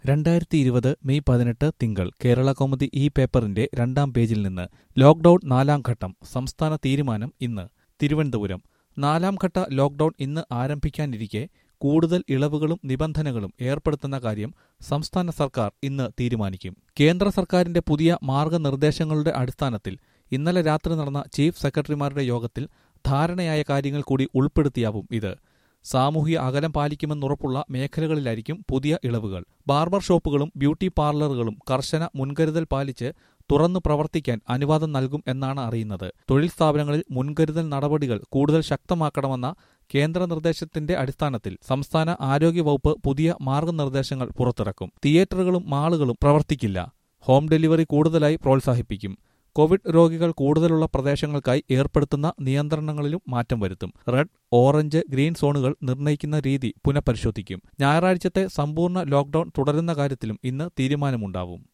രണ്ടായിരത്തി ഇരുപത് മെയ് പതിനെട്ട് തിങ്കൾ കേരള കൗമുദി ഈ പേപ്പറിന്റെ രണ്ടാം പേജിൽ നിന്ന് ലോക്ഡൌൺ നാലാം ഘട്ടം സംസ്ഥാന തീരുമാനം ഇന്ന് തിരുവനന്തപുരം നാലാം ഘട്ട ലോക്ഡൌൺ ഇന്ന് ആരംഭിക്കാനിരിക്കെ കൂടുതൽ ഇളവുകളും നിബന്ധനകളും ഏർപ്പെടുത്തുന്ന കാര്യം സംസ്ഥാന സർക്കാർ ഇന്ന് തീരുമാനിക്കും കേന്ദ്ര സർക്കാരിന്റെ പുതിയ മാർഗനിർദ്ദേശങ്ങളുടെ അടിസ്ഥാനത്തിൽ ഇന്നലെ രാത്രി നടന്ന ചീഫ് സെക്രട്ടറിമാരുടെ യോഗത്തിൽ ധാരണയായ കാര്യങ്ങൾ കൂടി ഉൾപ്പെടുത്തിയാവും ഇത് സാമൂഹിക അകലം പാലിക്കുമെന്നുറപ്പുള്ള മേഖലകളിലായിരിക്കും പുതിയ ഇളവുകൾ ബാർബർ ഷോപ്പുകളും ബ്യൂട്ടി പാർലറുകളും കർശന മുൻകരുതൽ പാലിച്ച് തുറന്നു പ്രവർത്തിക്കാൻ അനുവാദം നൽകും എന്നാണ് അറിയുന്നത് തൊഴിൽ സ്ഥാപനങ്ങളിൽ മുൻകരുതൽ നടപടികൾ കൂടുതൽ ശക്തമാക്കണമെന്ന കേന്ദ്ര നിർദ്ദേശത്തിന്റെ അടിസ്ഥാനത്തിൽ സംസ്ഥാന ആരോഗ്യവകുപ്പ് പുതിയ മാർഗനിർദ്ദേശങ്ങൾ പുറത്തിറക്കും തിയേറ്ററുകളും മാളുകളും പ്രവർത്തിക്കില്ല ഹോം ഡെലിവറി കൂടുതലായി പ്രോത്സാഹിപ്പിക്കും കോവിഡ് രോഗികൾ കൂടുതലുള്ള പ്രദേശങ്ങൾക്കായി ഏർപ്പെടുത്തുന്ന നിയന്ത്രണങ്ങളിലും മാറ്റം വരുത്തും റെഡ് ഓറഞ്ച് ഗ്രീൻ സോണുകൾ നിർണ്ണയിക്കുന്ന രീതി പുനഃപരിശോധിക്കും ഞായറാഴ്ചത്തെ സമ്പൂർണ്ണ ലോക്ഡൌൺ തുടരുന്ന കാര്യത്തിലും ഇന്ന് തീരുമാനമുണ്ടാവും